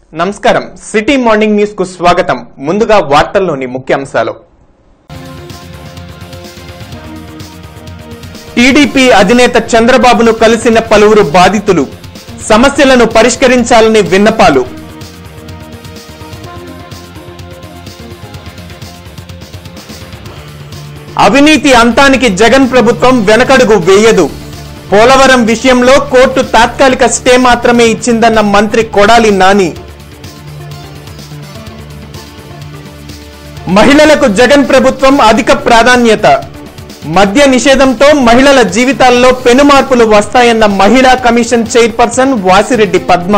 నమస్కారం city morning news కు స్వాగతం ముందుగా వార్తల్లోని ముఖ్యాంశాలు టీడీపీ అధినేత చంద్రబాబును కలిసిన పలువురు బాధితులు సమస్యలను పరిష్కరించాలని విన్నపాలు అవినీతి అంతానికి జగన్ ప్రభుత్వం వెనకడుగు వేయదు పోలవరం విషయంలో కోర్టు తాత్కాలిక స్టే మాత్రమే ఇచ్చిందన్న మంత్రి కొడాలి నాని మహిళలకు జగన్ ప్రభుత్వం అధిక ప్రాధాన్యత మద్య నిషేధంతో మహిళల జీవితాల్లో పెనుమార్పులు వస్తాయన్న మహిళా కమిషన్ చైర్పర్సన్ వాసిరెడ్డి పద్మ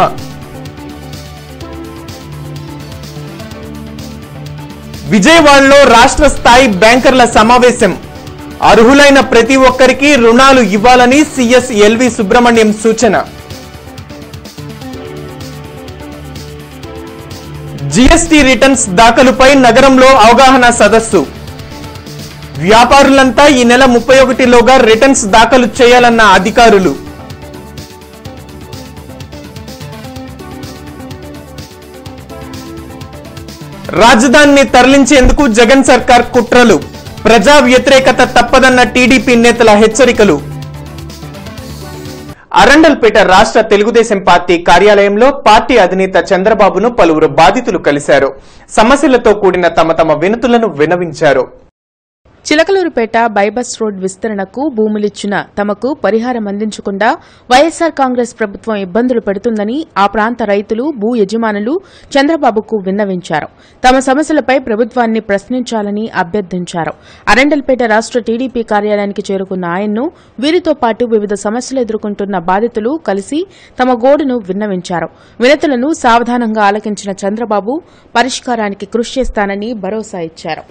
విజయవాడలో రాష్ట్ర స్థాయి బ్యాంకర్ల సమావేశం అర్హులైన ప్రతి ఒక్కరికి రుణాలు ఇవ్వాలని సిఎస్ ఎల్వి సుబ్రహ్మణ్యం సూచన జీఎస్టీ రిటర్న్స్ దాఖలుపై నగరంలో అవగాహన సదస్సు వ్యాపారులంతా ఈ నెల ముప్పై ఒకటిలోగా రిటర్న్స్ దాఖలు చేయాలన్న అధికారులు రాజధానిని తరలించేందుకు జగన్ సర్కార్ కుట్రలు ప్రజా వ్యతిరేకత తప్పదన్న టీడీపీ నేతల హెచ్చరికలు అరండల్పేట రాష్ట్ర తెలుగుదేశం పార్టీ కార్యాలయంలో పార్టీ అధినేత చంద్రబాబును పలువురు బాధితులు కలిశారు సమస్యలతో కూడిన తమ తమ వినతులను వినవించారు చిలకలూరుపేట బైబస్ రోడ్ విస్తరణకు భూములిచ్చిన తమకు పరిహారం అందించకుండా వైఎస్సార్ కాంగ్రెస్ ప్రభుత్వం ఇబ్బందులు పెడుతుందని ఆ ప్రాంత రైతులు భూ యజమానులు చంద్రబాబుకు విన్నవించారు తమ సమస్యలపై ప్రభుత్వాన్ని ప్రశ్నించాలని అభ్యర్థించారు అరండల్పేట రాష్ట్ర టీడీపీ కార్యాలయానికి చేరుకున్న ఆయన్ను వీరితో పాటు వివిధ సమస్యలు ఎదుర్కొంటున్న బాధితులు కలిసి తమ గోడును విన్నవించారు వినతులను సావధానంగా ఆలకించిన చంద్రబాబు పరిష్కారానికి కృషి చేస్తానని భరోసా ఇచ్చారు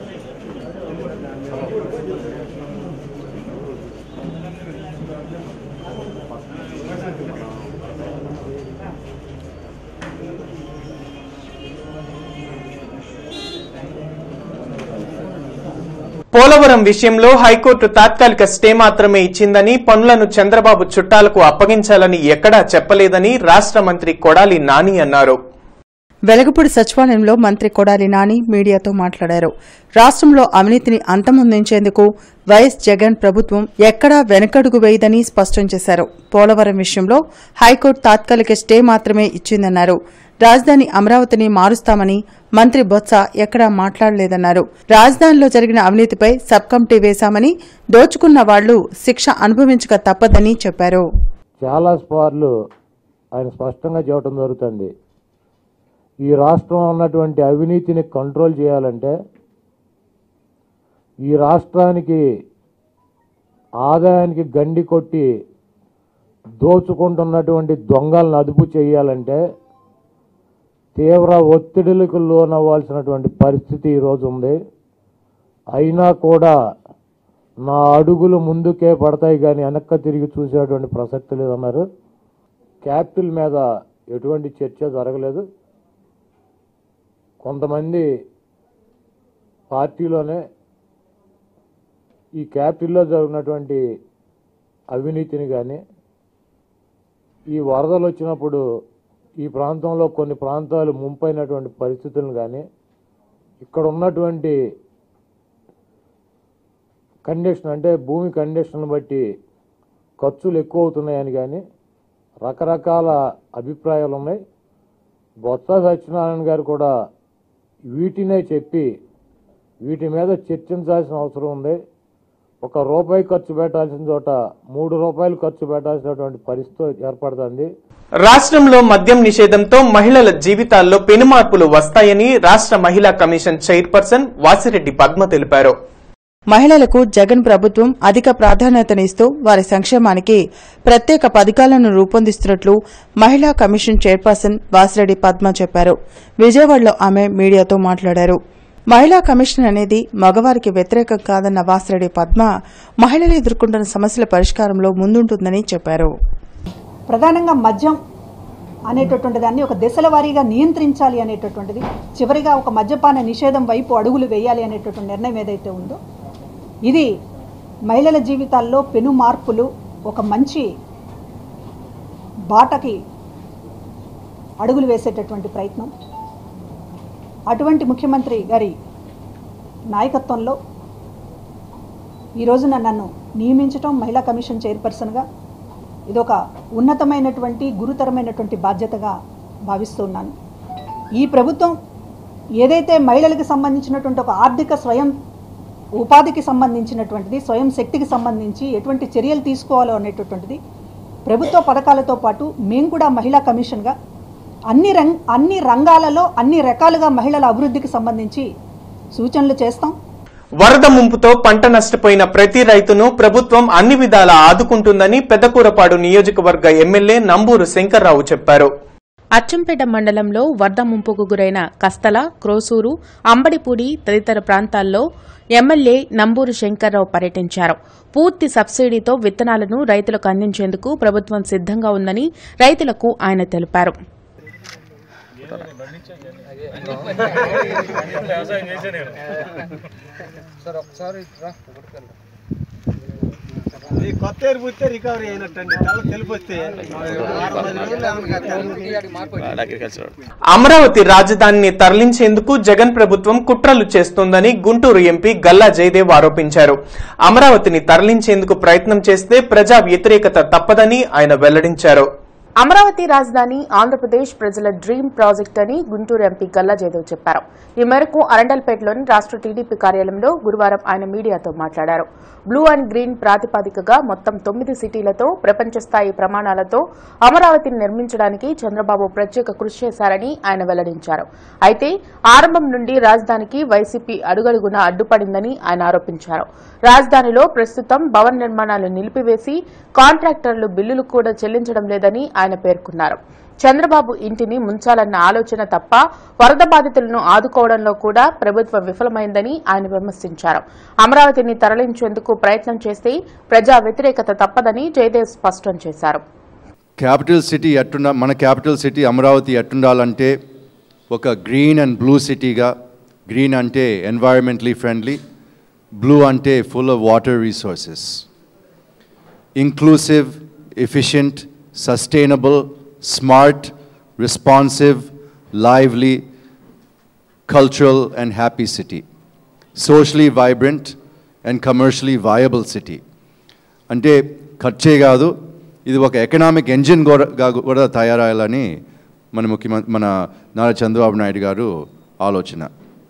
పోలవరం విషయంలో హైకోర్టు తాత్కాలిక స్టే మాత్రమే ఇచ్చిందని పనులను చంద్రబాబు చుట్టాలకు అప్పగించాలని ఎక్కడా చెప్పలేదని రాష్ట్ర మంత్రి కొడాలి నాని అన్నారు వెలగపూడి సచివాలయంలో మంత్రి కొడాలి నాని మీడియాతో మాట్లాడారు రాష్ట్రంలో అవినీతిని అంతమొందించేందుకు వైఎస్ జగన్ ప్రభుత్వం ఎక్కడా వెనకడుగు వేయదని స్పష్టం చేశారు పోలవరం విషయంలో హైకోర్టు తాత్కాలిక స్టే మాత్రమే ఇచ్చిందన్నారు రాజధాని అమరావతిని మారుస్తామని మంత్రి బొత్స ఎక్కడా మాట్లాడలేదన్నారు రాజధానిలో జరిగిన అవినీతిపై సబ్ కమిటీ వేశామని దోచుకున్న వాళ్లు శిక్ష అనుభవించక తప్పదని చెప్పారు చాలా సార్లు ఆయన స్పష్టంగా చెప్పడం జరుగుతుంది ఈ రాష్ట్రంలో ఉన్నటువంటి అవినీతిని కంట్రోల్ చేయాలంటే ఈ రాష్ట్రానికి ఆదాయానికి గండి కొట్టి దోచుకుంటున్నటువంటి దొంగలను అదుపు చేయాలంటే తీవ్ర ఒత్తిడులకు లోనవ్వాల్సినటువంటి పరిస్థితి ఈరోజు ఉంది అయినా కూడా నా అడుగులు ముందుకే పడతాయి కానీ వెనక్కి తిరిగి చూసేటువంటి ప్రసక్తి లేదన్నారు క్యాపిటల్ మీద ఎటువంటి చర్చ జరగలేదు కొంతమంది పార్టీలోనే ఈ క్యాపిటల్లో జరిగినటువంటి అవినీతిని కానీ ఈ వరదలు వచ్చినప్పుడు ఈ ప్రాంతంలో కొన్ని ప్రాంతాలు ముంపైనటువంటి పరిస్థితులను కానీ ఇక్కడ ఉన్నటువంటి కండిషన్ అంటే భూమి కండిషన్ బట్టి ఖర్చులు ఎక్కువ అవుతున్నాయని కానీ రకరకాల అభిప్రాయాలు ఉన్నాయి బొత్స సత్యనారాయణ గారు కూడా వీటినే చెప్పి వీటి మీద చర్చించాల్సిన అవసరం ఉంది ఒక రూపాయి ఖర్చు పెట్టాల్సిన చోట మూడు రూపాయలు ఖర్చు పెట్టాల్సినటువంటి పరిస్థితి ఏర్పడుతుంది రాష్ట్రంలో మద్యం నిషేధంతో మహిళల జీవితాల్లో పెనుమార్పులు వస్తాయని రాష్ట్ర మహిళా కమిషన్ చైర్పర్సన్ వాసిరెడ్డి పద్మ తెలిపారు మహిళలకు జగన్ ప్రభుత్వం అధిక ప్రాధాన్యతనిస్తూ వారి సంక్షేమానికి ప్రత్యేక పథకాలను రూపొందిస్తున్నట్లు మహిళా కమిషన్ చైర్పర్సన్ వాసిరెడ్డి పద్మ చెప్పారు విజయవాడలో ఆమె మీడియాతో మాట్లాడారు మహిళా కమిషన్ అనేది మగవారికి వ్యతిరేకం కాదన్న వాసిరెడ్డి పద్మ మహిళలు ఎదుర్కొంటున్న సమస్యల పరిష్కారంలో ముందుంటుందని చెప్పారు ప్రధానంగా మద్యం అనేటటువంటి దాన్ని ఒక దశల వారీగా నియంత్రించాలి అనేటటువంటిది చివరిగా ఒక మద్యపాన నిషేధం వైపు అడుగులు వేయాలి అనేటటువంటి నిర్ణయం ఏదైతే ఉందో ఇది మహిళల జీవితాల్లో పెను మార్పులు ఒక మంచి బాటకి అడుగులు వేసేటటువంటి ప్రయత్నం అటువంటి ముఖ్యమంత్రి గారి నాయకత్వంలో ఈ రోజున నన్ను నియమించటం మహిళా కమిషన్ చైర్పర్సన్గా ఇదొక ఉన్నతమైనటువంటి గురుతరమైనటువంటి బాధ్యతగా భావిస్తున్నాను ఈ ప్రభుత్వం ఏదైతే మహిళలకు సంబంధించినటువంటి ఒక ఆర్థిక స్వయం ఉపాధికి సంబంధించినటువంటిది స్వయం శక్తికి సంబంధించి ఎటువంటి చర్యలు తీసుకోవాలో అనేటటువంటిది ప్రభుత్వ పథకాలతో పాటు మేము కూడా మహిళా కమిషన్గా అన్ని రంగ్ అన్ని రంగాలలో అన్ని రకాలుగా మహిళల అభివృద్ధికి సంబంధించి సూచనలు చేస్తాం వరద ముంపుతో పంట నష్టపోయిన ప్రతి రైతును ప్రభుత్వం అన్ని విధాలా ఆదుకుంటుందని పెద్దకూరపాడు నియోజకవర్గ ఎమ్మెల్యే నంబూరు శంకర్రావు చెప్పారు అచ్చంపేట మండలంలో వరద ముంపుకు గురైన కస్తల క్రోసూరు అంబడిపూడి తదితర ప్రాంతాల్లో ఎమ్మెల్యే నంబూరు శంకర్రావు పర్యటించారు పూర్తి సబ్సిడీతో విత్తనాలను రైతులకు అందించేందుకు ప్రభుత్వం సిద్దంగా ఉందని రైతులకు ఆయన తెలిపారు ఈ కొత్త ఎయిర్ పుస్తే రికవరీ అయినట్టండి తల తెలుపు వస్తే ఆరు పది రోజులు ఏమన్నా అమరావతి రాజధానిని తరలించేందుకు జగన్ ప్రభుత్వం కుట్రలు చేస్తోందని గుంటూరు ఎంపీ గల్లా జయదేవ్ ఆరోపించారు అమరావతిని తరలించేందుకు ప్రయత్నం చేస్తే ప్రజా వ్యతిరేకత తప్పదని ఆయన వెల్లడించారు అమరావతి రాజధాని ఆంధ్రప్రదేశ్ ప్రజల డ్రీమ్ ప్రాజెక్ట్ అని గుంటూరు ఎంపీ గల్లా జయదేవ్ చెప్పారు ఈ మేరకు అరండల్పేటలోని రాష్ట్ర టీడీపీ కార్యాలయంలో గురువారం ఆయన మీడియాతో మాట్లాడారు బ్లూ అండ్ గ్రీన్ ప్రాతిపదికగా మొత్తం తొమ్మిది సిటీలతో ప్రపంచ స్థాయి ప్రమాణాలతో అమరావతిని నిర్మించడానికి చంద్రబాబు ప్రత్యేక కృషి చేశారని ఆయన వెల్లడించారు అయితే ఆరంభం నుండి రాజధానికి వైసీపీ అడుగడుగునా అడ్డుపడిందని ఆయన ఆరోపించారు రాజధానిలో ప్రస్తుతం భవన నిర్మాణాలు నిలిపివేసి కాంట్రాక్టర్లు బిల్లులు కూడా చెల్లించడం లేదని ఆయన పేర్కొన్నారు చంద్రబాబు ఇంటిని ముంచాలన్న ఆలోచన తప్ప వరద బాధితులను ఆదుకోవడంలో కూడా ప్రభుత్వం విఫలమైందని ఆయన విమర్శించారు అమరావతిని తరలించేందుకు ప్రయత్నం చేస్తే ప్రజా వ్యతిరేకత తప్పదని జయదేవ్ స్పష్టం చేశారు క్యాపిటల్ సిటీ ఎట్టుండ మన క్యాపిటల్ సిటీ అమరావతి ఎట్టుండాలంటే ఒక గ్రీన్ అండ్ బ్లూ సిటీగా గ్రీన్ అంటే ఎన్వైరన్మెంటలీ ఫ్రెండ్లీ బ్లూ అంటే full of water resources inclusive efficient sustainable smart responsive lively, cultural and happy city, socially vibrant and commercially viable city. అంటే ఖర్చే కాదు ఇది ఒక ఎకనామిక్ ఎంజిన్ కూడా కూడా తయారయ్యాలని మన ముఖ్యమంత్రి మన నారా చంద్రబాబు నాయుడు గారు ఆలోచన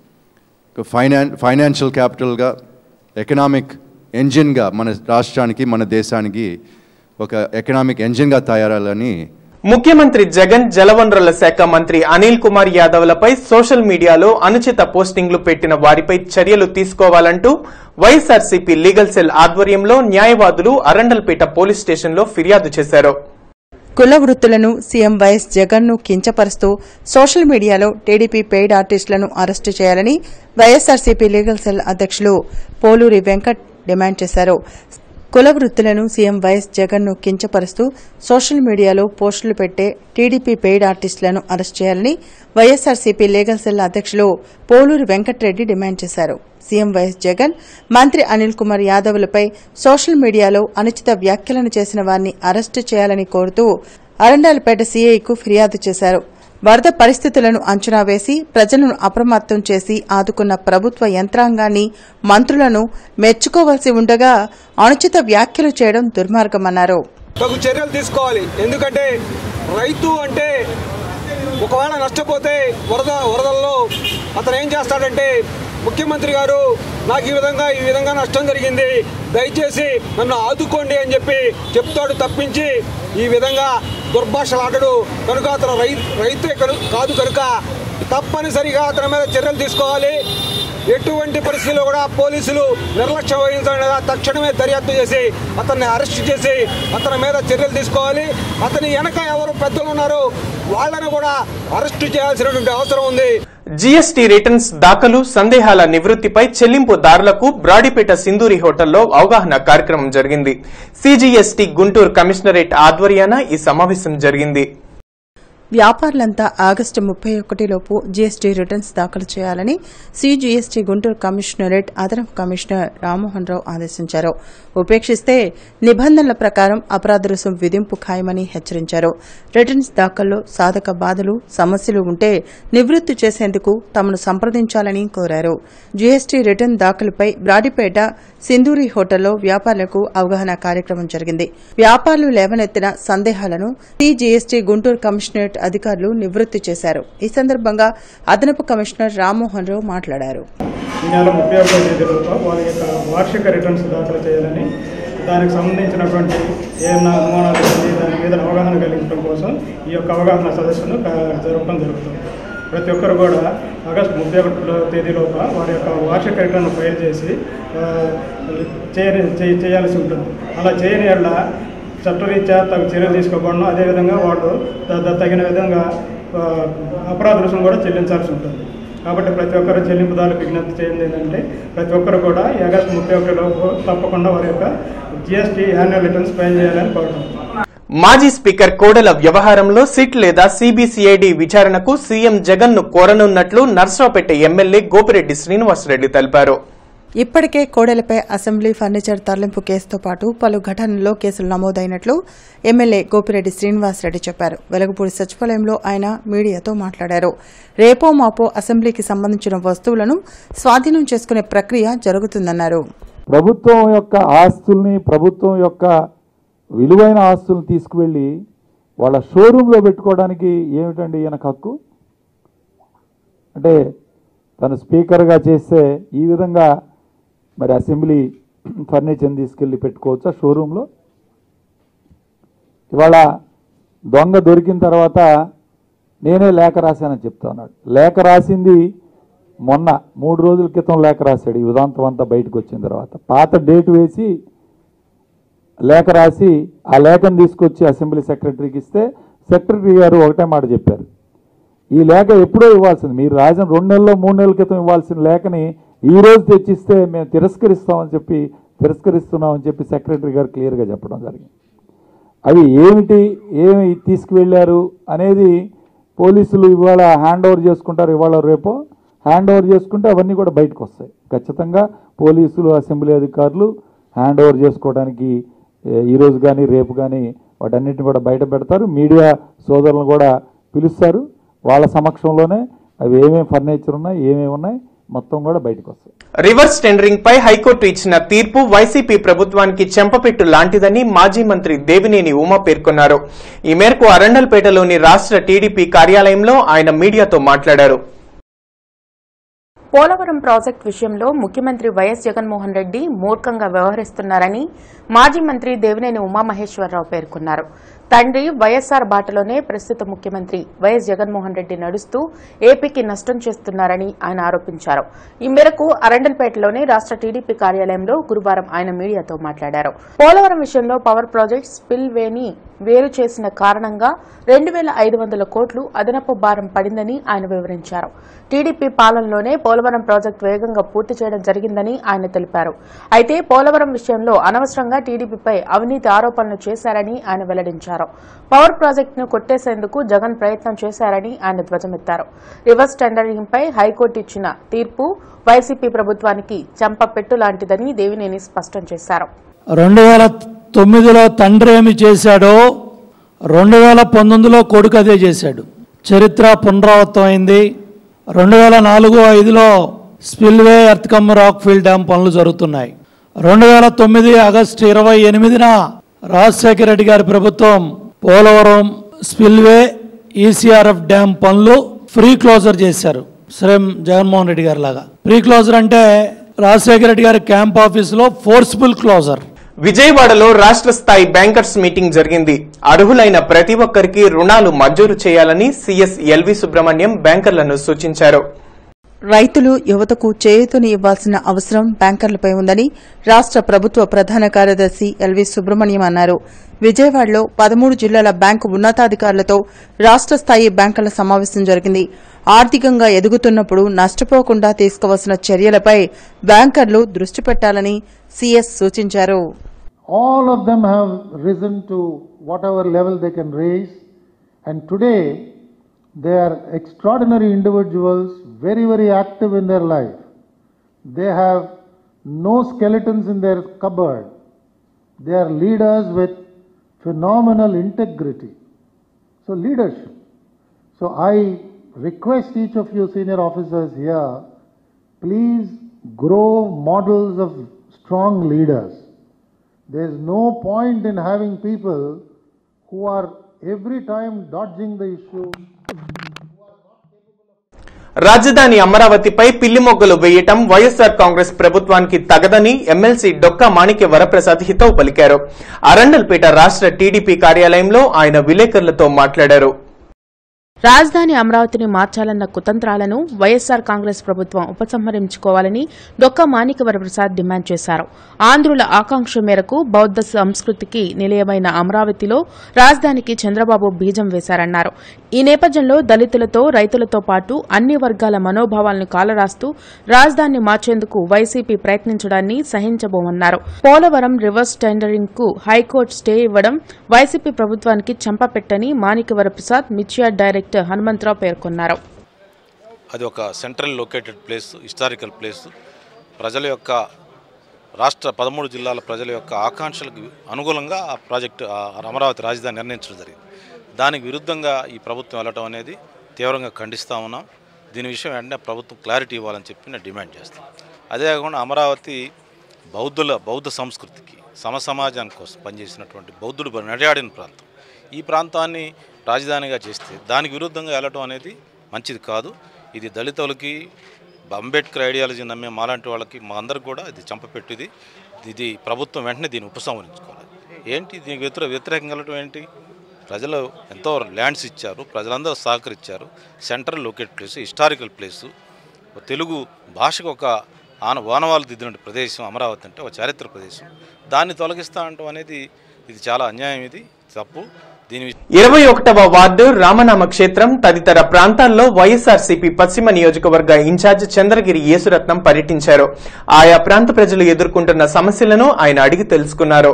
ఫైనాన్ ఫైనాన్షియల్ క్యాపిటల్గా ఎకనామిక్ ఎంజిన్గా మన రాష్ట్రానికి మన దేశానికి ఒక ఎకనామిక్ ఎంజిన్గా తయారాలని ముఖ్యమంత్రి జగన్ జలవనరుల శాఖ మంత్రి అనిల్ కుమార్ యాదవ్లపై సోషల్ మీడియాలో అనుచిత పోస్టింగ్లు పెట్టిన వారిపై చర్యలు తీసుకోవాలంటూ వైఎస్ఆర్సీపీ లీగల్ సెల్ ఆధ్వర్యంలో న్యాయవాదులు అరండల్పేట పోలీస్ స్టేషన్లో ఫిర్యాదు చేశారు కుల వృత్తులను సీఎం వైఎస్ జగన్ ను కించపరుస్తూ సోషల్ మీడియాలో టీడీపీ పెయిడ్ ఆర్టిస్టులను అరెస్టు చేయాలని వైఎస్ఆర్సీపీ లీగల్ సెల్ అధ్యక్షులు పోలూరి వెంకట్ డిమాండ్ చేశారు కుల వృత్తులను సీఎం వైఎస్ జగన్ ను కించపరుస్తూ సోషల్ మీడియాలో పోస్టులు పెట్టే టీడీపీ పెయిడ్ ఆర్టిస్టులను అరెస్ట్ చేయాలని వైఎస్ఆర్సీపీ లీగల్ సెల్ అధ్యక్షులు పోలూరి వెంకట్రెడ్డి డిమాండ్ చేశారు సీఎం వైఎస్ జగన్ మంత్రి అనిల్ కుమార్ యాదవ్లపై సోషల్ మీడియాలో అనుచిత వ్యాఖ్యలను చేసిన వారిని అరెస్టు చేయాలని కోరుతూ అరండాలపేట సీఐకు ఫిర్యాదు చేశారు వరద పరిస్థితులను అంచనా వేసి ప్రజలను అప్రమత్తం చేసి ఆదుకున్న ప్రభుత్వ యంత్రాంగాన్ని మంత్రులను మెచ్చుకోవాల్సి ఉండగా అనుచిత వ్యాఖ్యలు చేయడం దుర్మార్గమన్నారు తగు చర్యలు తీసుకోవాలి ఎందుకంటే రైతు అంటే ఒకవేళ నష్టపోతే వరద వరదల్లో అతను ఏం చేస్తాడంటే ముఖ్యమంత్రి గారు నాకు ఈ విధంగా ఈ విధంగా నష్టం జరిగింది దయచేసి నన్ను ఆదుకోండి అని చెప్పి చెప్తాడు తప్పించి ఈ విధంగా దుర్భాషలాడడు కనుక అతను రై రైతే కను- కాదు కనుక తప్పనిసరిగా అతని మీద చర్యలు తీసుకోవాలి ఎటువంటి పరిస్థితుల్లో కూడా పోలీసులు నిర్లక్ష్యం వహించకుండా తక్షణమే దర్యాప్తు చేసి అతన్ని అరెస్ట్ చేసి అతని మీద చర్యలు తీసుకోవాలి అతని వెనక ఎవరు పెద్దలు ఉన్నారో వాళ్ళని కూడా అరెస్ట్ చేయాల్సినటువంటి అవసరం ఉంది జీఎస్టీ రిటర్న్స్ దాఖలు సందేహాల నివృత్తిపై చెల్లింపుదారులకు బ్రాడీపేట సింధూరి హోటల్లో అవగాహన కార్యక్రమం జరిగింది సిజీఎస్టీ గుంటూరు కమిషనరేట్ ఆధ్వర్యాన ఈ సమావేశం జరిగింది వ్యాపారులంతా ఆగస్టు ముప్పై ఒకటిలోపు జీఎస్టీ రిటర్న్స్ దాఖలు చేయాలని సిజీఎస్టీ గుంటూరు కమిషనరేట్ అదనపు కమిషనర్ రామ్మోహన్ రావు ఆదేశించారు ఉపేక్షిస్తే నిబంధనల ప్రకారం అపరాధ రుసుం విధింపు ఖాయమని హెచ్చరించారు రిటర్న్స్ దాఖల్లో సాధక బాధలు సమస్యలు ఉంటే నివృత్తి చేసేందుకు తమను సంప్రదించాలని కోరారు జీఎస్టీ రిటర్న్ దాఖలుపై బ్రాడిపేట సింధూరి హోటల్లో వ్యాపారులకు అవగాహన కార్యక్రమం జరిగింది వ్యాపారులు లేవనెత్తిన సందేహాలను సిజీఎస్టీ గుంటూరు కమిషనరేట్ అధికారులు నివృత్తి చేశారు ఈ సందర్భంగా అదనపు కమిషనర్ రామ్మోహన్ రావు మాట్లాడారు ఈ నెల ముప్పై ఒకటో తేదీలోపు వారి యొక్క వార్షిక రిటర్న్స్ దాఖలు చేయాలని దానికి సంబంధించినటువంటి ఏమైనా అనుమానాలు ఉంది దాని మీద అవగాహన కలిగించడం కోసం ఈ యొక్క అవగాహన సదస్సును క- జరపడం జరుగుతుంది ప్రతి ఒక్కరు కూడా ఆగస్టు ముప్పై ఒకటో తేదీలోపు వారి యొక్క వార్షిక రిటర్న్ ఫైల్ చేసి ఆ, చేయని చేయ- చేయాల్సి ఉంటుంది అలా చేయని వల్ల చట్టరీత్యా తగు చర్యలు తీసుకోబడను అదేవిధంగా వాళ్ళు త- త- తగిన విధంగా ఆ, అపరాధ రుసుము కూడా చెల్లించాల్సి ఉంటుంది కాబట్టి ప్రతి ఒక్కరు చెల్లింపుదారులకు విజ్ఞప్తి చేయండి ఏంటంటే ప్రతి ఒక్కరు కూడా ఈ ఆగస్టు ముప్పై ఒకటిలోపు తప్పకుండా వారి యొక్క జిఎస్టీ యాన్యువల్ రిటర్న్స్ ఫైల్ చేయాలని కోరుతున్నాం మాజీ స్పీకర్ కోడెల వ్యవహారంలో సిట్ లేదా సిబిసిఐడి విచారణకు సీఎం జగన్ ను కోరనున్నట్లు నర్సరావుపేట ఎమ్మెల్యే గోపిరెడ్డి శ్రీనివాసరెడ్డి తెలిపారు ఇప్పటికే కోడెలపై అసెంబ్లీ ఫర్నిచర్ తరలింపు కేసుతో పాటు పలు ఘటనల్లో కేసులు నమోదైనట్లు ఎమ్మెల్యే గోపిరెడ్డి శ్రీనివాసరెడ్డి చెప్పారు వెలగపూడి సచివాలయంలో ఆయన మీడియాతో మాట్లాడారు రేపో మాపో అసెంబ్లీకి సంబంధించిన వస్తువులను స్వాధీనం చేసుకునే ప్రక్రియ జరుగుతుందన్నారు ప్రభుత్వం యొక్క ఆస్తుల్ని ప్రభుత్వం యొక్క విలువైన ఆస్తుల్ని తీసుకువెళ్ళి వాళ్ళ షోరూంలో పెట్టుకోవడానికి ఏమిటండి ఈయనకు హక్కు అంటే తను స్పీకర్గా చేస్తే ఈ విధంగా మరి అసెంబ్లీ ఫర్నిచర్ని తీసుకెళ్ళి పెట్టుకోవచ్చా షోరూంలో ఇవాళ దొంగ దొరికిన తర్వాత నేనే లేఖ రాశానని చెప్తా ఉన్నాడు లేఖ రాసింది మొన్న మూడు రోజుల క్రితం లేఖ రాశాడు ఈ ఉదాంతం అంతా బయటకు వచ్చిన తర్వాత పాత డేట్ వేసి లేఖ రాసి ఆ లేఖను తీసుకొచ్చి అసెంబ్లీ సెక్రటరీకి ఇస్తే సెక్రటరీ గారు ఒకటే మాట చెప్పారు ఈ లేఖ ఎప్పుడో ఇవ్వాల్సింది మీరు రాసిన రెండు నెలల్లో మూడు నెలల క్రితం ఇవ్వాల్సిన లేఖని ఈ రోజు తెచ్చిస్తే మేము తిరస్కరిస్తామని చెప్పి తిరస్కరిస్తున్నామని చెప్పి సెక్రటరీ గారు క్లియర్గా చెప్పడం జరిగింది అవి ఏమిటి ఏమి తీసుకువెళ్ళారు అనేది పోలీసులు ఇవాళ హ్యాండ్ ఓవర్ చేసుకుంటారు ఇవాళ రేపో హ్యాండ్ ఓవర్ చేసుకుంటే అవన్నీ కూడా బయటకు వస్తాయి ఖచ్చితంగా పోలీసులు అసెంబ్లీ అధికారులు హ్యాండ్ ఓవర్ చేసుకోవడానికి ఏ, ఈ రోజు కానీ రేపు కానీ వాటన్నిటిని కూడా బయట పెడతారు మీడియా సోదరులను కూడా పిలుస్తారు వాళ్ళ సమక్షంలోనే అవి ఏమేమి ఫర్నిచర్ ఉన్నాయి ఏమేమి ఉన్నాయి మొత్తం కూడా బయటకు వస్తాయి రివర్స్ టెండరింగ్ పై హైకోర్టు ఇచ్చిన తీర్పు వైసీపీ ప్రభుత్వానికి చెంపపెట్టు లాంటిదని మాజీ మంత్రి దేవినేని ఉమా పేర్కొన్నారు ఈ మేరకు అరండల్పేటలోని రాష్ట్ర టీడీపీ కార్యాలయంలో ఆయన మీడియాతో మాట్లాడారు పోలవరం ప్రాజెక్టు విషయంలో ముఖ్యమంత్రి వైఎస్ జగన్మోహన్ రెడ్డి మూర్ఖంగా వ్యవహరిస్తున్నారని మాజీ మంత్రి దేవినేని ఉమామహేశ్వరరావు పేర్కొన్నారు తండ్రి వైఎస్సార్ బాటలోనే ప్రస్తుత ముఖ్యమంత్రి వైఎస్ జగన్మోహన్ రెడ్డి నడుస్తూ ఏపీకి నష్టం చేస్తున్నారని ఆయన ఆరోపించారు ఈ మేరకు అరండల్పేటలోని రాష్ట్ర టీడీపీ కార్యాలయంలో గురువారం ఆయన మీడియాతో మాట్లాడారు పోలవరం విషయంలో పవర్ ప్రాజెక్ట్ స్పిల్ వేని వేరు చేసిన కారణంగా రెండు వేల ఐదు వందల కోట్లు అదనపు భారం పడిందని ఆయన వివరించారు టీడీపీ పాలనలోనే పోలవరం ప్రాజెక్టు వేగంగా పూర్తి చేయడం జరిగిందని ఆయన తెలిపారు అయితే పోలవరం విషయంలో అనవసరంగా టీడీపీపై అవినీతి ఆరోపణలు చేశారని ఆయన వెల్లడించారు పవర్ ప్రాజెక్టును కొట్టేసేందుకు జగన్ ప్రయత్నం చేశారని ఆయన ధ్వజమెత్తారు రివర్స్ టెండరింగ్ పై హైకోర్టు ఇచ్చిన తీర్పు వైసీపీ ప్రభుత్వానికి చెంపపెట్టు లాంటిదని దేవినేని స్పష్టం చేశారు రెండు వేల తొమ్మిదిలో తండ్రి ఏమి చేశాడో రెండు వేల పంతొమ్మిదిలో కొడుకు అదే చేశాడు చరిత్ర పునరావృతం అయింది రెండు వేల నాలుగు ఐదులో స్పిల్వే ఎర్త్కమ్ రాక్ఫీల్డ్ డ్యామ్ పనులు జరుగుతున్నాయి రెండు వేల తొమ్మిది ఆగస్టు ఇరవై ఎనిమిదిన రాజశేఖర రెడ్డి గారి ప్రభుత్వం పోలవరం స్పిల్వే ఈసీఆర్ఎఫ్ డ్యామ్ పనులు ఫ్రీ క్లోజర్ చేశారు సేమ్ జగన్మోహన్ రెడ్డి గారి లాగా ఫ్రీ క్లోజర్ అంటే రాజశేఖర రెడ్డి గారి క్యాంప్ ఆఫీసులో ఫోర్స్ఫుల్ క్లోజర్ విజయవాడలో రాష్ట్ర స్థాయి బ్యాంకర్స్ మీటింగ్ జరిగింది అర్హులైన ప్రతి ఒక్కరికి రుణాలు మంజూరు చేయాలని సీఎస్ ఎల్వి సుబ్రహ్మణ్యం బ్యాంకర్లను సూచించారు రైతులు యువతకు చేయూతని ఇవ్వాల్సిన అవసరం బ్యాంకర్లపై ఉందని రాష్ట్ర ప్రభుత్వ ప్రధాన కార్యదర్శి ఎల్వి సుబ్రహ్మణ్యం అన్నారు విజయవాడలో పదమూడు జిల్లాల బ్యాంకు ఉన్నతాధికారులతో రాష్ట్ర స్థాయి బ్యాంకర్ల సమావేశం జరిగింది ఆర్థికంగా ఎదుగుతున్నప్పుడు నష్టపోకుండా తీసుకోవాల్సిన చర్యలపై బ్యాంకర్లు దృష్టి పెట్టాలని సీఎస్ సూచించారు all of them have risen to whatever level they can raise and today They are extraordinary individuals, very, very active in their life. They have no skeletons in their cupboard. They are leaders with phenomenal integrity. So, leadership. So, I request each of you senior officers here please grow models of strong leaders. There is no point in having people who are every time dodging the issue. రాజధాని అమరావతిపై పిల్లి మొగ్గలు వేయటం వైఎస్ఆర్ కాంగ్రెస్ ప్రభుత్వానికి తగదని MLC Dokka మాణిక్య వరప్రసాద్ హితవు పలికారు అరండల్పేట రాష్ట్ర TDP కార్యాలయంలో ఆయన విలేకరులతో మాట్లాడారు రాజధాని అమరావతిని మార్చాలన్న కుతంత్రాలను వైఎస్సార్ కాంగ్రెస్ ప్రభుత్వం ఉపసంహరించుకోవాలని డొక్క మాణికవర ప్రసాద్ డిమాండ్ చేశారు ఆంధ్రుల ఆకాంక్ష మేరకు బౌద్ధ సంస్కృతికి నిలయమైన అమరావతిలో రాజధానికి చంద్రబాబు బీజం వేశారన్నారు ఈ నేపథ్యంలో దళితులతో రైతులతో పాటు అన్ని వర్గాల మనోభావాలను కాలరాస్తూ రాజధానిని మార్చేందుకు వైసీపీ ప్రయత్నించడాన్ని సహించబోమన్నారు పోలవరం రివర్స్ టెండరింగ్ కు హైకోర్టు స్టే ఇవ్వడం వైసీపీ ప్రభుత్వానికి చెంపపెట్టని మాణికవర ప్రసాద్ మిర్చియా డైరెక్టర్ హనుమంతరావు పేర్కొన్నారు అది ఒక central located place historical place ప్రజల యొక్క రాష్ట్ర పదమూడు జిల్లాల ప్రజల యొక్క ఆకాంక్షలకు అనుకూలంగా ఆ ప్రాజెక్టు ఆ అమరావతి రాజధాని నిర్ణయించడం జరిగింది దానికి విరుద్ధంగా ఈ ప్రభుత్వం వెళ్ళటం అనేది తీవ్రంగా ఖండిస్తూ ఉన్నాం దీని విషయం వెంటనే ప్రభుత్వం క్లారిటీ ఇవ్వాలని చెప్పి నేను డిమాండ్ చేస్తాను అదే కాకుండా అమరావతి బౌద్ధుల బౌద్ధ సంస్కృతికి సమసమాజాని కోసం పనిచేసినటువంటి బౌద్ధుడు నడియాడిన ప్రాంతం ఈ ప్రాంతాన్ని రాజధానిగా చేస్తే దానికి విరుద్ధంగా వెళ్ళటం అనేది మంచిది కాదు ఇది దళితులకి అంబేద్కర్ ఐడియాలజీ నమ్మే మాలాంటి వాళ్ళకి మా అందరికి కూడా ఇది చంపపెట్టిది ఇది ప్రభుత్వం వెంటనే దీన్ని ఉపసంహరించుకోవాలి ఏంటి దీనికి వ్యతిరే వ్యతిరేకంగా వెళ్ళటం ఏంటి ప్రజలు ఎంతో ల్యాండ్స్ ఇచ్చారు ప్రజలందరూ సహకరించారు central locate place historical place Telugu భాషకు ఒక ఆన వానవాళ్ళు దిద్దిన ప్రదేశం అమరావతి అంటే ఒక చారిత్ర ప్రదేశం దాన్ని తొలగిస్తా అంటాం అనేది ఇది చాలా అన్యాయం ఇది తప్పు దీని విష- ఇరవై ఒకటవ వార్డు రామనామ క్షేత్రం తదితర ప్రాంతాల్లో వైఎస్ఆర్సీపీ పశ్చిమ నియోజకవర్గ ఇన్ఛార్జ్ చంద్రగిరి యేసురత్నం పర్యటించారు ఆయా ప్రాంత ప్రజలు ఎదుర్కొంటున్న సమస్యలను ఆయన అడిగి తెలుసుకున్నారు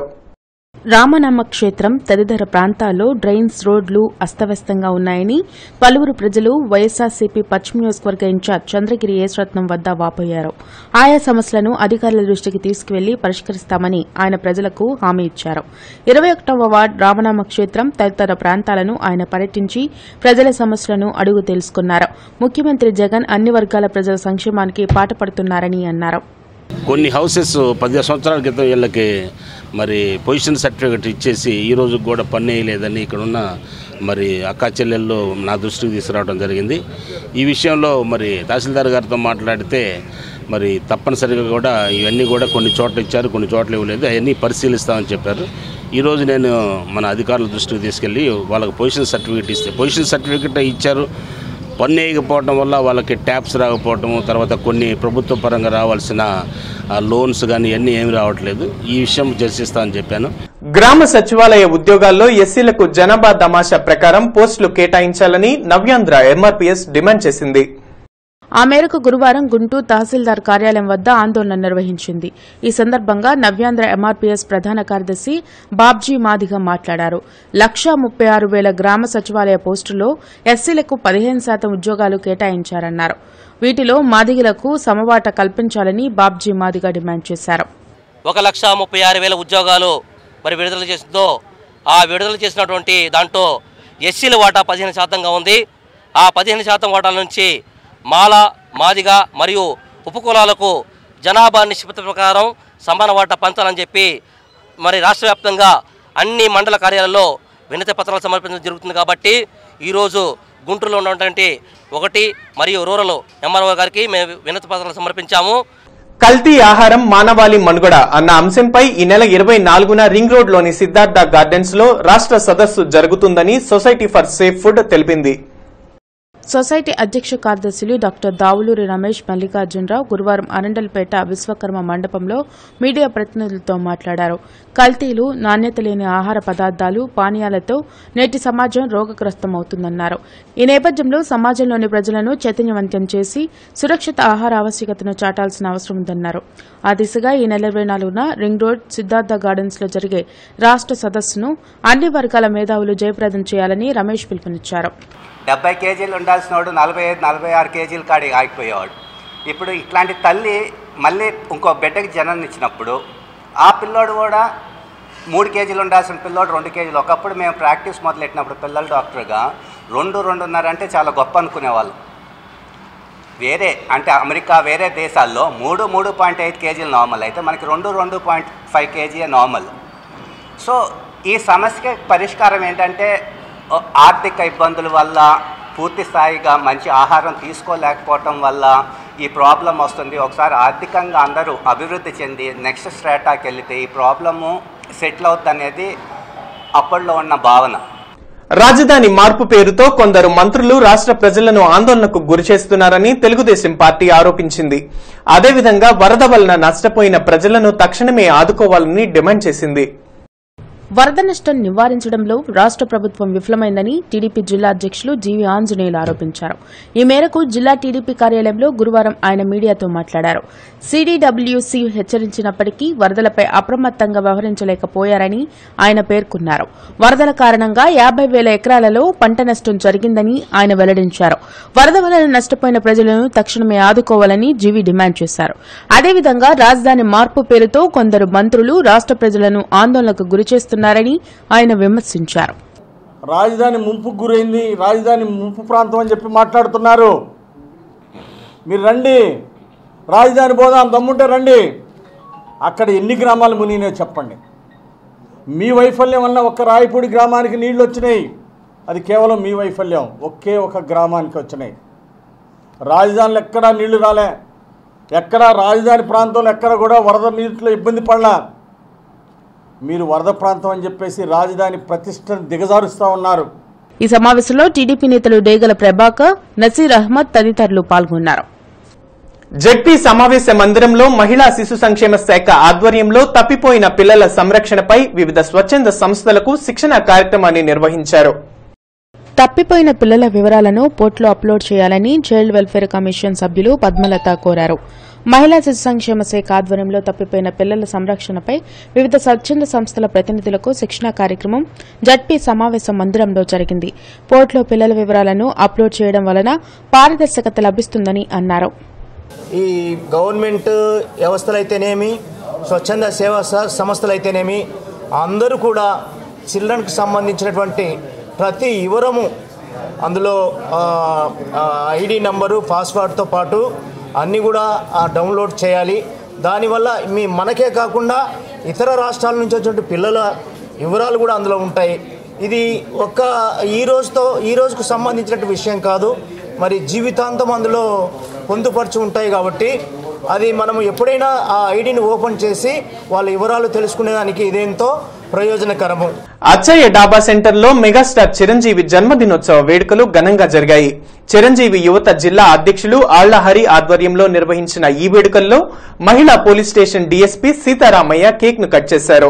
రామనామ క్షేత్రం తదితర ప్రాంతాల్లో డ్రైన్స్ రోడ్లు అస్తవ్యస్తంగా ఉన్నాయని పలువురు ప్రజలు వైఎస్ఆర్సీపీ పశ్చిమ నియోజకవర్గ ఇన్ఛార్జ్ చంద్రగిరి యేసరత్నం వద్ద వాపోయారు ఆయా సమస్యలను అధికారుల దృష్టికి తీసుకువెళ్లి పరిష్కరిస్తామని ఆయన ప్రజలకు హామీ ఇచ్చారు ఇరవై ఒకటవ వార్డు రామనామ క్షేత్రం తదితర ప్రాంతాలను ఆయన పర్యటించి ప్రజల సమస్యలను అడుగు తెలుసుకున్నారు ముఖ్యమంత్రి జగన్ అన్ని వర్గాల ప్రజల సంక్షేమానికి పాటుపడుతున్నారని అన్నారు కొన్ని హౌసెస్ పదిహేను సంవత్సరాల క్రితం వీళ్ళకి మరి పొజిషన్ సర్టిఫికెట్ ఇచ్చేసి ఈ రోజు కూడా పన్ను వేయలేదని ఇక్కడ ఉన్న మరి అక్కా చెల్లెళ్ళు నా దృష్టికి తీసుకురావడం జరిగింది ఈ విషయంలో మరి తహసీల్దార్ గారితో మాట్లాడితే మరి తప్పనిసరిగా కూడా ఇవన్నీ కూడా కొన్ని చోట్ల ఇచ్చారు కొన్ని చోట్ల ఇవ్వలేదు అవన్నీ పరిశీలిస్తామని చెప్పారు ఈరోజు నేను మన అధికారుల దృష్టికి తీసుకెళ్ళి వాళ్ళకి పొజిషన్ సర్టిఫికేట్ ఇస్తే పొజిషన్ సర్టిఫికేట్ ఇచ్చారు పన్ను వేయకపోవడం వల్ల వాళ్ళకి ట్యాప్స్ రాకపోవటము తర్వాత కొన్ని ప్రభుత్వ పరంగా రావాల్సిన లోన్స్ కానీ ఇవన్నీ ఏమి రావట్లేదు ఈ విషయం చర్చిస్తామని చెప్పాను గ్రామ సచివాలయ ఉద్యోగాల్లో ఎస్సీలకు జనాభా తమాషా ప్రకారం పోస్టులు కేటాయించాలని నవ్యాంధ్ర ఎంఆర్పీఎస్ డిమాండ్ చేసింది ఆ మేరకు గురువారం గుంటూరు తహసీల్దార్ కార్యాలయం వద్ద ఆందోళన నిర్వహించింది ఈ సందర్భంగా నవ్యాంధ్ర ఎంఆర్పీఎస్ ప్రధాన కార్యదర్శి బాబ్జీ మాదిగ మాట్లాడారు లక్షా ముప్పై ఆరు వేల గ్రామ సచివాలయ పోస్టుల్లో ఎస్సీలకు పదిహేను శాతం ఉద్యోగాలు కేటాయించారన్నారు వీటిలో మాదిగలకు సమవాట కల్పించాలని బాబ్జీ మాదిగ డిమాండ్ చేశారు ఒక లక్ష ముప్పై ఆరు వేల ఉద్యోగాలు మరి విడుదల చేసిందో ఆ విడుదల చేసినటువంటి దాంట్లో ఎస్సీల వాటా పదిహేను శాతంగా ఉంది ఆ పదిహేను శాతం వాటాల నుంచి మాల మాదిగ మరియు ఉపకులాలకు జనాభా నిష్పత్తి ప్రకారం సమాన వాటా పంచాలని చెప్పి మరి రాష్ట్ర వ్యాప్తంగా అన్ని మండల కార్యాలయాల్లో వినతి పత్రాలు సమర్పించడం జరుగుతుంది కాబట్టి ఈరోజు గుంటూరులో ఉన్నటువంటి ఒకటి మరియు రూరల్ ఎంఆర్ఓ గారికి మేము వినతి పత్రాలు సమర్పించాము కల్తీ ఆహారం మానవాళి మనుగడ అన్న అంశంపై ఈ నెల ఇరవై నాలుగున రింగ్ రోడ్ లోని సిద్ధార్థ గార్డెన్స్ లో రాష్ట్ర సదస్సు జరుగుతుందని సొసైటీ ఫర్ సేఫ్ ఫుడ్ తెలిపింది సొసైటీ అధ్యక్ష కార్యదర్శులు డాక్టర్ దావులూరి రమేష్ మల్లికార్జునరావు గురువారం అరండల్పేట విశ్వకర్మ మండపంలో మీడియా ప్రతినిధులతో మాట్లాడారు కల్తీలు నాణ్యత లేని ఆహార పదార్థాలు పానీయాలతో నేటి సమాజం రోగగ్రస్తమవుతుందన్నారు ఈ నేపథ్యంలో సమాజంలోని ప్రజలను చైతన్యవంతం చేసి సురక్షిత ఆహార ఆవశ్యకతను చాటాల్సిన అవసరం ఉందన్నారు ఆ దిశగా ఈ నెల ఇరవై నాలుగున రింగ్ రోడ్ సిద్ధార్థ గార్డెన్స్ లో జరిగే రాష్ట్ర సదస్సును అన్ని వర్గాల మేధావులు జయప్రదం చేయాలని రమేష్ పిలుపునిచ్చారు డెబ్బై కేజీలు ఉండాల్సిన వాడు నలభై ఐదు నలభై ఆరు కేజీల కాడి ఆగిపోయేవాడు ఇప్పుడు ఇట్లాంటి తల్లి మళ్ళీ ఇంకో బిడ్డకి జన్మనిచ్చినప్పుడు ఆ పిల్లోడు కూడా మూడు కేజీలు ఉండాల్సిన పిల్లోడు రెండు కేజీలు ఒకప్పుడు మేము ప్రాక్టీస్ మొదలెట్టినప్పుడు పిల్లల డాక్టర్గా రెండు రెండున్నర అంటే చాలా గొప్ప అనుకునేవాళ్ళు వేరే అంటే అమెరికా వేరే దేశాల్లో మూడు మూడు పాయింట్ ఐదు కేజీలు నార్మల్ అయితే మనకి రెండు రెండు point five KG normal so ఈ సమస్యకి పరిష్కారం ఏంటంటే ఓ ఆర్థిక ఇబ్బందుల వల్ల పూర్తి స్థాయిగా మంచి ఆహారం తీసుకోలేకపోవటం వల్ల ఈ ప్రాబ్లం వస్తుంది ఒకసారి ఆర్థికంగా అందరూ అభివృద్ధి చెంది నెక్స్ట్ స్ట్రాటాకి వెళితే ఈ ప్రాబ్లము సెటిల్ అవుతుంది అనేది అప్పట్లో ఉన్న భావన రాజధాని మార్పు పేరుతో కొందరు మంత్రులు రాష్ట్ర ప్రజలను ఆందోళనకు గురిచేస్తున్నారని తెలుగుదేశం పార్టీ ఆరోపించింది అదేవిధంగా వరద వలన నష్టపోయిన ప్రజలను తక్షణమే ఆదుకోవాలని డిమాండ్ చేసింది వరద నష్టం నివారించడంలో రాష్ట్ర ప్రభుత్వం విఫలమైందని టీడీపీ జిల్లా అధ్యక్షులు జీవి ఆంజనేయులు ఆరోపించారు ఈ మేరకు జిల్లా టీడీపీ కార్యాలయంలో గురువారం ఆయన మీడియాతో మాట్లాడారు సీడీడబ్ల్యూసీ హెచ్చరించినప్పటికీ వరదలపై అప్రమత్తంగా వ్యవహరించలేకపోయారని ఆయన పేర్కొన్నారు వరదల కారణంగా యాభై వేల ఎకరాలలో పంట నష్టం జరిగిందని ఆయన వెల్లడించారు వరద వలన నష్టపోయిన ప్రజలను తక్షణమే ఆదుకోవాలని జీవి డిమాండ్ చేశారు అదేవిధంగా రాజధాని మార్పు పేరుతో కొందరు మంత్రులు రాష్ట్ర ప్రజలను ఆందోళనకు గురిచేస్తున్నారని ఆయన విమర్శించారు రాజధాని ముంపుకు గురైంది రాజధాని ముంపు ప్రాంతం అని చెప్పి మాట్లాడుతున్నారు మీరు రండి రాజధాని పోదాం దమ్ముంటే రండి అక్కడ ఎన్ని గ్రామాలు మునిగినాయో చెప్పండి మీ వైఫల్యం వల్ల ఒక్క రాయపూడి గ్రామానికి నీళ్లు వచ్చినాయి అది కేవలం మీ వైఫల్యం ఒకే ఒక గ్రామానికి వచ్చినాయి రాజధానిలో ఎక్కడా నీళ్లు రాలే ఎక్కడా రాజధాని ప్రాంతంలో ఎక్కడ కూడా వరద నీటిలో ఇబ్బంది పడలా మీరు వరద ప్రాంతం అని చెప్పేసి రాజధాని ప్రతిష్టను దిగజారుస్తూ ఉన్నారు ఈ సమావేశంలో టీడీపీ నేతలు డేగల ప్రభాకర్ నసీర్ అహ్మద్ తదితరులు పాల్గొన్నారు జడ్పీ సమావేశ మందిరంలో మహిళా శిశు సంక్షేమ శాఖ ఆధ్వర్యంలో తప్పిపోయిన పిల్లల సంరక్షణపై వివిధ స్వచ్ఛంద సంస్థలకు శిక్షణ కార్యక్రమాన్ని నిర్వహించారు తప్పిపోయిన పిల్లల వివరాలను పోర్టులో అప్లోడ్ చేయాలని చైల్డ్ వెల్ఫేర్ కమిషన్ సభ్యులు పద్మలత కోరారు మహిళా శిశు సంక్షేమ శాఖ ఆధ్వర్యంలో తప్పిపోయిన పిల్లల సంరక్షణపై వివిధ స్వచ్ఛంద సంస్థల ప్రతినిధులకు శిక్షణ కార్యక్రమం జడ్పీ సమావేశ మందిరంలో జరిగింది పోర్టులో పిల్లల వివరాలను అప్లోడ్ చేయడం వలన పారదర్శకత లభిస్తుందని అన్నారు ఈ గవర్నమెంట్ వ్యవస్థలు అయితేనేమి స్వచ్ఛంద సేవా స- సంస్థలు అయితేనేమి అందరూ కూడా చిల్డ్రన్కి సంబంధించినటువంటి ప్రతి వివరము అందులో ఐడి నంబరు పాస్వర్డ్తో పాటు అన్నీ కూడా ఆ, డౌన్లోడ్ చేయాలి దానివల్ల మీ మనకే కాకుండా ఇతర రాష్ట్రాల నుంచి వచ్చినటువంటి పిల్లల వివరాలు కూడా అందులో ఉంటాయి ఇది ఒక్క ఈ రోజుతో ఈ రోజుకు సంబంధించినటువంటి విషయం కాదు మరి జీవితాంతం అందులో పొందుపరిచి ఉంటాయి కాబట్టి అది మనము ఎప్పుడైనా ఆ ఐడిని ఓపెన్ చేసి వాళ్ళ వివరాలు తెలుసుకునేదానికి ఇదేంతో ప్రయోజనకరము అచ్చయ్య డాబా సెంటర్లో మెగాస్టార్ చిరంజీవి జన్మదినోత్సవ వేడుకలు ఘనంగా జరిగాయి చిరంజీవి యువత జిల్లా అధ్యక్షులు ఆళ్లహరి ఆధ్వర్యంలో నిర్వహించిన ఈ వేడుకల్లో మహిళా police station DSP Sitaramayya cake ను కట్ చేశారు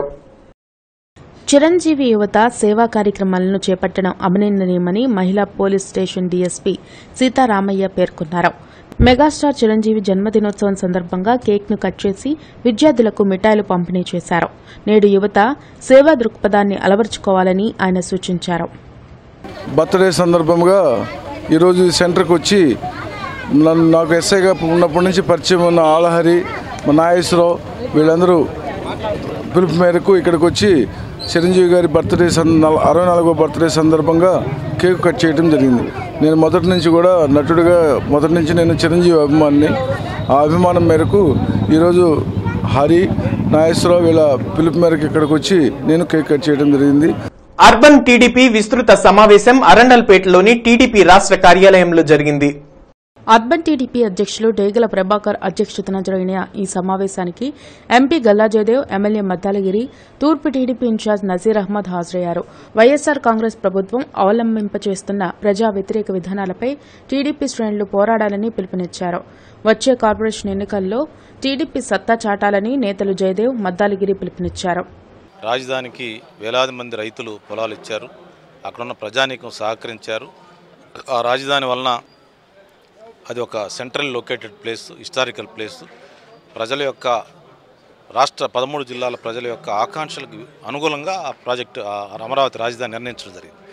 చిరంజీవి యువత సేవా కార్యక్రమాలను చేపట్టడం అభినందనీయమని మహిళా పోలీస్ స్టేషన్ డీఎస్పీ సీతారామయ్య పేర్కొన్నారు మెగాస్టార్ చిరంజీవి జన్మదినోత్సవం సందర్భంగా కేక్ ను కట్ చేసి విద్యార్థులకు మిఠాయిలు పంపిణీ చేశారు నేడు యువత సేవా దృక్పథాన్ని అలవర్చుకోవాలని ఆయన సూచించారు బర్త్డే సందర్భంగా ఈరోజు ఈ సెంటర్కి వచ్చి నన్ను నాకు ఎస్ఐగా ఉన్నప్పటి నుంచి పరిచయం ఉన్న ఆలహరి మా నాగేశ్వరరావు వీళ్ళందరూ పిలుపు మేరకు ఇక్కడికి వచ్చి చిరంజీవి గారి బర్త్డే సం నల- అరవై నాలుగో బర్త్డే సందర్భంగా కేక్ కట్ చేయడం జరిగింది నేను మొదటి నుంచి కూడా నటుడిగా మొదటి నుంచి నేను చిరంజీవి అభిమానిని ఆ అభిమానం మేరకు ఈరోజు హరి నాగేశ్వరరావు వీళ్ళ పిలుపు మేరకు ఇక్కడికి వచ్చి నేను కేక్ కట్ చేయడం జరిగింది అర్బన్ టీడీపీ విస్తృత సమావేశం అరండల్పేటలోని టీడీపీ రాష్ట్ర కార్యాలయంలో జరిగింది అర్బన్ టీడీపీ అధ్యక్షులు డేగల ప్రభాకర్ అధ్యక్షతన జరిగిన ఈ సమావేశానికి ఎంపీ గల్లా జయదేవ్ ఎమ్మెల్యే మద్దాలగిరి తూర్పు టీడీపీ ఇన్ఛార్జ్ నజీర్ అహ్మద్ హాజరయ్యారు వైఎస్సార్ కాంగ్రెస్ ప్రభుత్వం అవలంబింపచేస్తున్న ప్రజా వ్యతిరేక విధానాలపై టీడీపీ శ్రేణులు పోరాడాలని పిలుపునిచ్చారు వచ్చే కార్పొరేషన్ ఎన్నికల్లో టీడీపీ సత్తా చాటాలని నేతలు జయదేవ్ మద్దాలగిరి పిలుపునిచ్చారు రాజధానికి వేలాది మంది రైతులు పొలాలు ఇచ్చారు అక్కడున్న ప్రజానీకం సహకరించారు ఆ రాజధాని వలన అది ఒక central located place historical place ప్రజల యొక్క రాష్ట్ర పదమూడు జిల్లాల ప్రజల యొక్క ఆకాంక్షలకు అనుగుణంగా ఆ ప్రాజెక్టు ఆ అమరావతి రాజధాని నిర్ణయించడం జరిగింది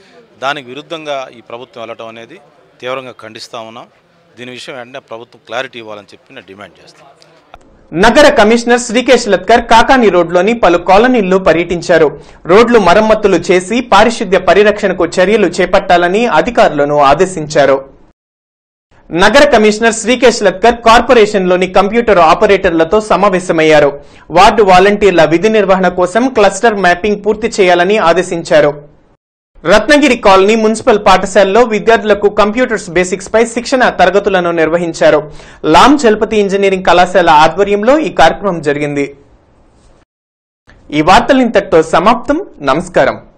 దానికి విరుద్ధంగా ఈ ప్రభుత్వం వెళ్ళటం అనేది తీవ్రంగా ఖండిస్తా ఉన్నాం దీని విషయం వెంటనే ప్రభుత్వం క్లారిటీ ఇవ్వాలని చెప్పి నేను డిమాండ్ చేస్తాను నగర కమిషనర్ శ్రీకేష్ లత్కర్ కాకాని రోడ్లోని పలు కాలనీల్లో పర్యటించారు రోడ్లు మరమ్మతులు చేసి పారిశుద్ధ్య పరిరక్షణకు చర్యలు చేపట్టాలని అధికారులను ఆదేశించారు నగర కమిషనర్ శ్రీకేష్ లత్కర్ కార్పొరేషన్లోని కంప్యూటర్ ఆపరేటర్లతో సమావేశమయ్యారు వార్డు వాలంటీర్ల విధి నిర్వహణ కోసం క్లస్టర్ మ్యాపింగ్ పూర్తి చేయాలని ఆదేశించారు రత్నగిరి కాలనీ మున్సిపల్ పాఠశాలలో విద్యార్థులకు కంప్యూటర్స్ బేసిక్స్ పై శిక్షణ తరగతులను నిర్వహించారు లామ్ చలపతి ఇంజనీరింగ్ కళాశాల ఆధ్వర్యంలో ఈ కార్యక్రమం జరిగింది ఈ వార్తలు ఇంతటితో సమాప్తం నమస్కారం